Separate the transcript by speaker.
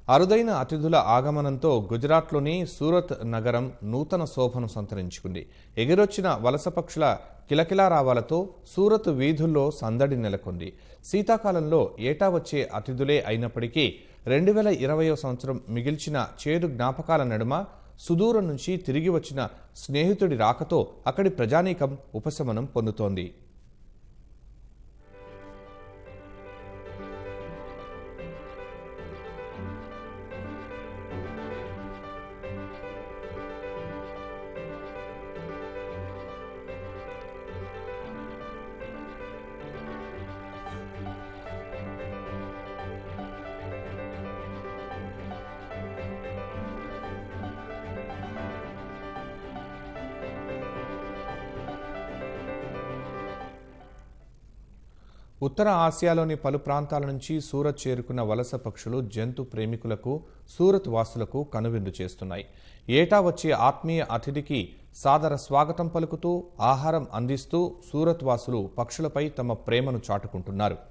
Speaker 1: అరుదైన అతిథుల ఆగమనంతో గుజరాత్లోని సూరత్ నగరం నూతన శోభను సంతరించుకుంది ఎగిరొచ్చిన వలస పక్షుల కిలకిలారావాలతో సూరత్ వీధుల్లో సందడి నెలకొంది శీతాకాలంలో ఏటా వచ్చే అతిథులే అయినప్పటికీ రెండు వేల ఇరవయో సంవత్సరం మిగిల్చిన చేదు జ్ఞాపకాల నడుమ సుదూరం నుంచి తిరిగి వచ్చిన స్నేహితుడి రాకతో అక్కడి ప్రజానీకం ఉపశమనం పొందుతోంది ఉత్తర ఆసియాలోని పలు ప్రాంతాల నుంచి సూరత్ చేరుకున్న వలస పక్షులు జంతు ప్రేమికులకు సూరత్ వాసులకు కనువిందు చేస్తున్నాయి ఏటా వచ్చే ఆత్మీయ అతిథికి సాదర స్వాగతం పలుకుతూ ఆహారం అందిస్తూ సూరత్ వాసులు పక్షులపై తమ ప్రేమను చాటుకుంటున్నారు